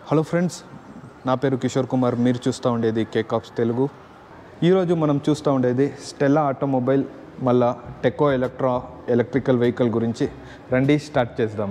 Hello friends నా పేరు కిషోర్ కుమార్ మీరు చూస్తూ ఉండేది కేక్ ఆప్స్ తెలుగు ఈరోజు మనం చూస్తూ ఉండేది స్టెల్లా ఆటోమొబైల్ మళ్ళా టెకో ఎలక్ట్రా ఎలక్ట్రికల్ వెహికల్ గురించి రండి స్టార్ట్ చేద్దాం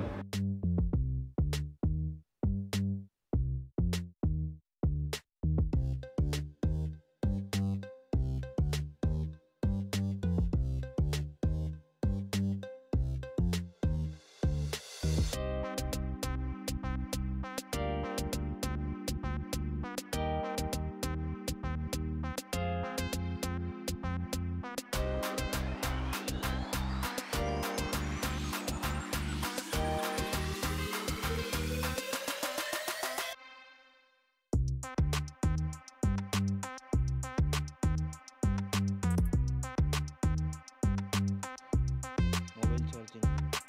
mobile charging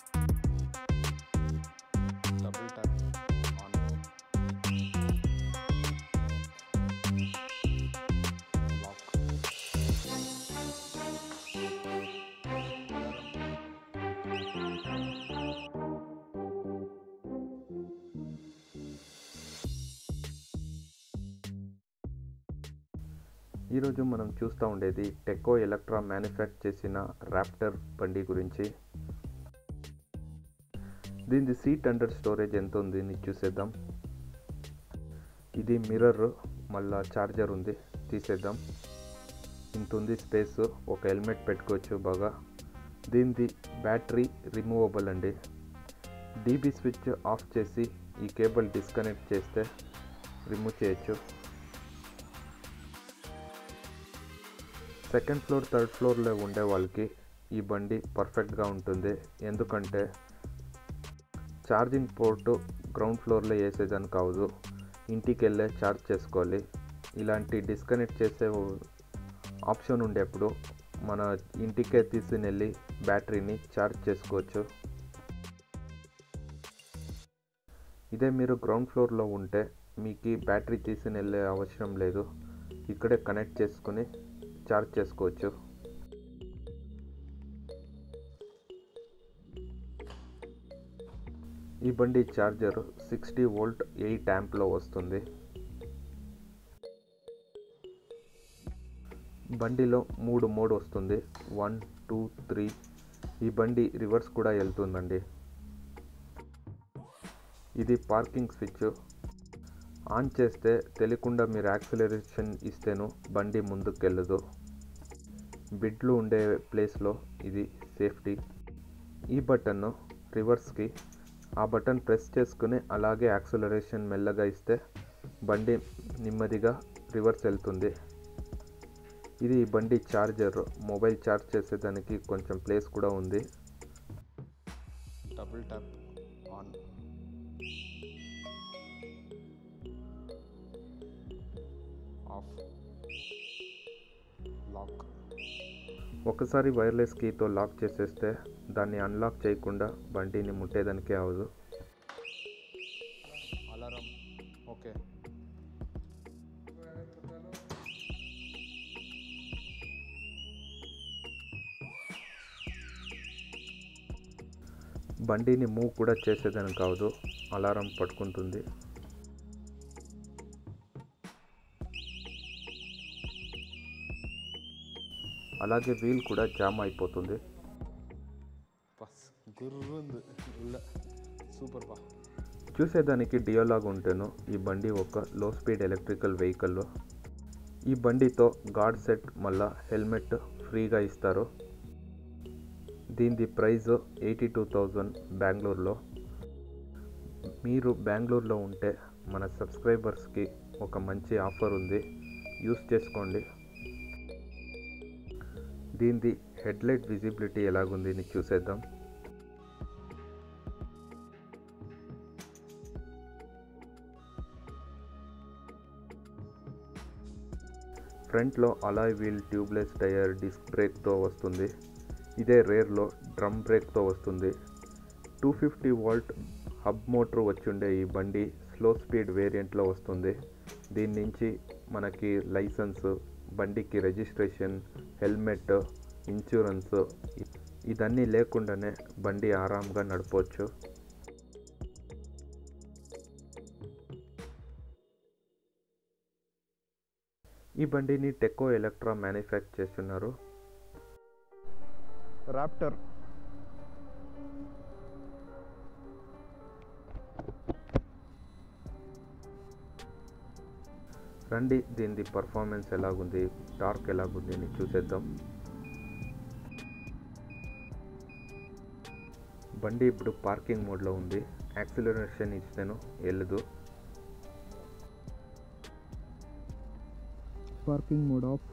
double tap on lock ఈరోజు మనం చూస్తూ ఉండేది టెకో ఎలక్ట్రా మ్యానుఫ్యాక్చర్ చేసిన ర్యాప్టర్ బండి గురించి దీని సీట్ అండర్ స్టోరేజ్ ఎంత ఉంది అని చూసేద్దాం ఇది మిర్రర్ మళ్ళా చార్జర్ ఉంది తీసేద్దాం ఇంత ఉంది స్పేస్ ఒక హెల్మెట్ పెట్టుకోవచ్చు బాగా దీనిది బ్యాటరీ రిమూవబుల్ అండి డీబీ స్విచ్ ఆఫ్ చేసి ఈ కేబుల్ డిస్కనెక్ట్ చేస్తే రిమూవ్ చేయొచ్చు సెకండ్ ఫ్లోర్ థర్డ్ ఫ్లోర్లో ఉండే వాళ్ళకి ఈ బండి పర్ఫెక్ట్గా ఉంటుంది ఎందుకంటే ఛార్జింగ్ పోర్టు గ్రౌండ్ ఫ్లోర్లో వేసేదాన్ని కావదు ఇంటికి వెళ్ళే ఛార్జ్ చేసుకోవాలి ఇలాంటి డిస్కనెక్ట్ చేసే ఆప్షన్ ఉండేప్పుడు మన ఇంటికే తీసుకుని వెళ్ళి బ్యాటరీని ఛార్జ్ చేసుకోవచ్చు ఇదే మీరు గ్రౌండ్ ఫ్లోర్లో ఉంటే మీకు బ్యాటరీ తీసుకుని వెళ్ళే అవసరం లేదు ఇక్కడే కనెక్ట్ చేసుకుని ఛార్జ్ చేసుకోవచ్చు ఈ బండి ఛార్జర్ సిక్స్టీ వోల్ట్ ఎయిట్ యాంప్లో వస్తుంది బండిలో మూడు మోడ్ వస్తుంది వన్ టూ త్రీ ఈ బండి రివర్స్ కూడా వెళ్తుందండి ఇది పార్కింగ్ స్విచ్ ఆన్ చేస్తే తెలియకుండా మీరు యాక్సిలరేషన్ ఇస్తేను బండి ముందుకెళ్ళదు బిడ్లు ఉండే ప్లేస్లో ఇది సేఫ్టీ ఈ బటన్ రివర్స్కి ఆ బటన్ ప్రెస్ చేసుకుని అలాగే యాక్సిలరేషన్ మెల్లగా ఇస్తే బండి నెమ్మదిగా రివర్స్ వెళ్తుంది ఇది ఈ బండి ఛార్జర్ మొబైల్ ఛార్జ్ చేసేదానికి కొంచెం ప్లేస్ కూడా ఉంది double tap on off lock ఒకసారి వైర్లెస్ కీతో లాక్ చేసేస్తే దాన్ని అన్లాక్ చేయకుండా బండిని ముట్టేదానికే అవదు అలారం ఓకే బండిని మూవ్ కూడా చేసేదానికి కావదు అలారం పట్టుకుంటుంది అలాగే వీల్ కూడా జామ్ అయిపోతుంది గుర్రుంది సూపర్ బా చూసేదానికి డియోలాగ్ ఉంటేను ఈ బండి ఒక లో స్పీడ్ ఎలక్ట్రికల్ వెహికల్లో ఈ బండితో గార్డ్ సెట్ మళ్ళా హెల్మెట్ ఫ్రీగా ఇస్తారు దీనిది ప్రైస్ ఎయిటీ టూ థౌజండ్ బెంగళూరులో మీరు బెంగళూరులో ఉంటే మన సబ్స్క్రైబర్స్కి ఒక మంచి ఆఫర్ ఉంది యూస్ చేసుకోండి దీనిది హెడ్లైట్ విజిబిలిటీ ఎలాగుంది అని చూసేద్దాం ఫ్రంట్లో alloy wheel tubeless tyre disc బ్రేక్తో వస్తుంది ఇదే రేర్లో డ్రమ్ బ్రేక్తో వస్తుంది two fifty volt hub motor వచ్చుండే ఈ బండి స్లో స్పీడ్ వేరియంట్లో వస్తుంది దీని నుంచి మనకి లైసెన్స్ బండికి రిజిస్ట్రేషన్ హెల్మెట్ ఇన్సూరెన్స్ ఇదన్నీ లేకుండానే బండి ఆరాంగా నడపవచ్చు ఈ బండిని టెక్కో ఎలక్ట్రా మ్యానుఫ్యాక్చర్ చేస్తున్నారు రాప్టర్ రండి దీనిది పర్ఫార్మెన్స్ ఎలాగుంది టార్క్ ఎలాగుంది అని చూసేద్దాం బండి ఇప్పుడు పార్కింగ్ మోడ్లో ఉంది యాక్సిలరేషన్ ఇస్తేను వెళ్ళదు parking mode off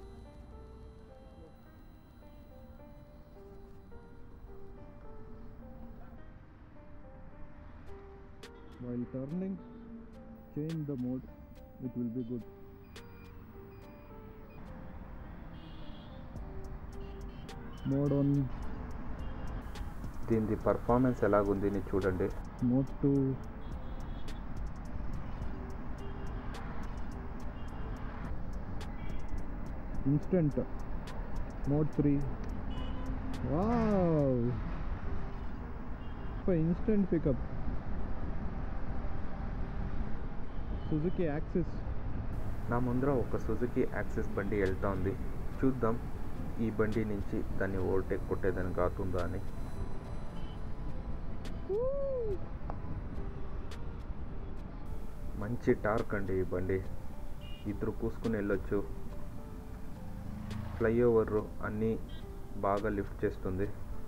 while turning change the mode it will be good mode on దీనిది పర్ఫార్మెన్స్ ఎలాగుంది అని చూడండి mode 2 instant mode 3 wow for instant pickup suzuki axis నా ముందర ఒక సుజుకి యాక్సెస్ బండి వెళ్తా ఉంది చూద్దాం ఈ బండి నుంచి దాన్ని ఓవర్టేక్ కొట్టేదానికి అవుతుందా అని మంచి టార్క్ అండి ఈ బండి ఇద్దరు కూసుకుని వెళ్ళొచ్చు ఫ్లైఓవర్ అన్నీ బాగా లిఫ్ట్ చేస్తుంది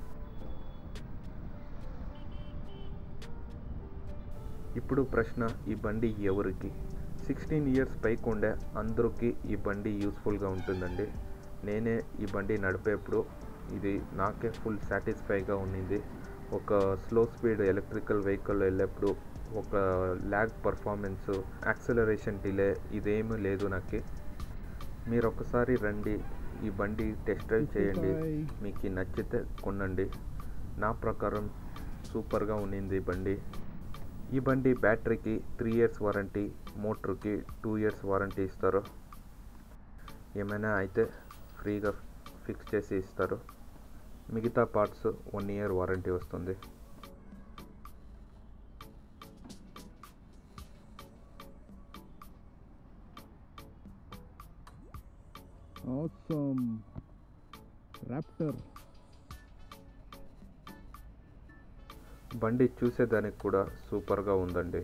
ఇప్పుడు ప్రశ్న ఈ బండి ఎవరికి సిక్స్టీన్ ఇయర్స్ పైకి ఉండే అందరికీ ఈ బండి యూస్ఫుల్గా ఉంటుందండి నేనే ఈ బండి నడిపేప్పుడు ఇది నాకే ఫుల్ సాటిస్ఫైగా ఉన్నింది ఒక స్లో స్పీడ్ ఎలక్ట్రికల్ వెహికల్ వెళ్ళేప్పుడు ఒక ల్యాగ్ పర్ఫార్మెన్స్ యాక్సలరేషన్ డిలే ఇదేమీ లేదు నాకు మీరు ఒకసారి రండి ఈ బండి టెస్ట్ డ్రైవ్ చేయండి మీకు నచ్చితే కొనండి నా ప్రకారం సూపర్గా ఉన్నింది ఈ బండి ఈ బండి బ్యాటరీకి త్రీ ఇయర్స్ వారంటీ మోటర్కి టూ ఇయర్స్ వారంటీ ఇస్తారు ఏమైనా అయితే ఫ్రీగా ఫిక్స్ చేసి ఇస్తారు మిగతా పార్ట్స్ వన్ ఇయర్ వారంటీ వస్తుంది awesome raptor బండి చూసేదానికి కూడా సూపర్గా ఉందండి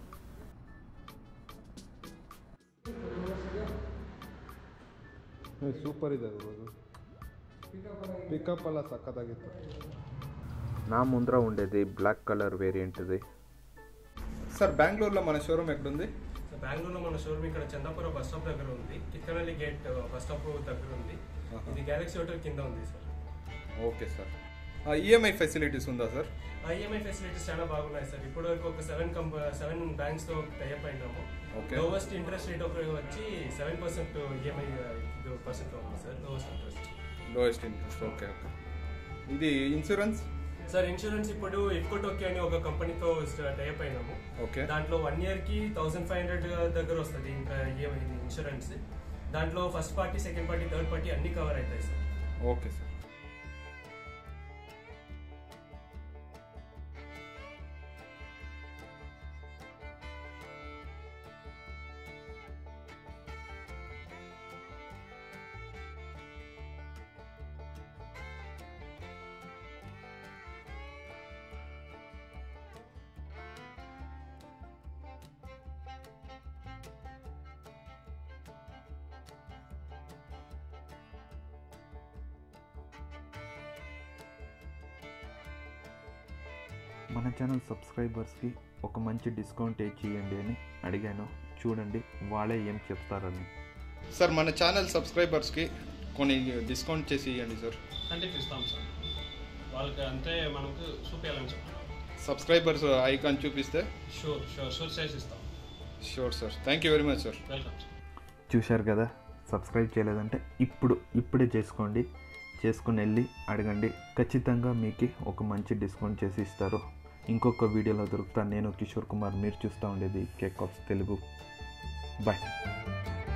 ಸೂಪರ್ ಇದೆ ಅದು ಪಿಕಪ್ ಎಲ್ಲ ಸಖತ್ತಾಗಿತ್ತು నా ముందర ఉండేది బ్లాక్ కలర్ వేరియంట్ది సార్ బెంగళూరులో మన షోరూమ్ ఎక్కడుంది సో బెంగళూరులో మన షోరూమ్ ఇక్కడ చందాపురం బస్ స్టాప్ దగ్గర ఉంది కిత్తనల్లి గేట్ బస్ స్టాప్ దగ్గర ఉంది ఆహా. ఇది గ్యాలక్సీ హోటల్ కింద ఉంది sir okay sir EMI facilities ఉందా సార్ ఐఎంఐ ఫెసిలిటీస్ చాలా బాగున్నాయి సార్ ఇప్పటి వరకు ఒక సెవెన్ కంప సెవెన్ బ్యాంక్స్ తో టైప్ అయినాము Okay. లోవెస్ట్ ఇంట్రెస్ట్ రేట్ ఒక వచ్చి సెవెన్ పర్సెంట్ ఈఎంఐ పర్సెంట్ లో ఉంది sir lowest interest lowest interest okay okay ఇది ఇన్సూరెన్స్ సార్ ఇన్సూరెన్స్ ఇప్పుడు ఇఫ్కో టోకే అని ఒక కంపెనీతో టైప్ అయినాము ఓకే దాంట్లో వన్ ఇయర్ కి థౌసండ్ ఫైవ్ హండ్రెడ్ దగ్గర వస్తుంది ఇంకా ఈఎంఐ ఇన్సూరెన్స్ దాంట్లో first party second party third party అన్ని కవర్ అవుతాయి సార్ ఓకే సార్ మన ఛానల్ సబ్స్క్రైబర్స్కి ఒక మంచి డిస్కౌంట్ ఇచ్చేయండి అని అడిగాను చూడండి వాళ్ళే ఏం చెప్తారని సార్ మన ఛానల్ సబ్స్క్రైబర్స్కి కొన్ని డిస్కౌంట్ చేసి ఇవ్వండి సార్ ఖండిత ఇస్తాం సార్ వాళ్ళకి అంటే మనకు చూపించాలని చెప్పాలి సబ్స్క్రైబర్స్ ఐకాన్ చూపిస్తే షూర్ షూర్ షూర్ చేసి ఇస్తాం sure sir thank you very much sir welcome sir చూశారు కదా సబ్స్క్రైబ్ చేయలేదంటే ఇప్పుడు ఇప్పుడే చేసుకోండి చేసుకుని వెళ్ళి అడగండి ఖచ్చితంగా మీకు ఒక మంచి డిస్కౌంట్ చేసి ఇస్తారు ఇంకొక వీడియోలో దొరుకుతా నేను కిషోర్ కుమార్ మీరు చూస్తూ ఉండేది కేక్ ఆఫ్ తెలుగు బాయ్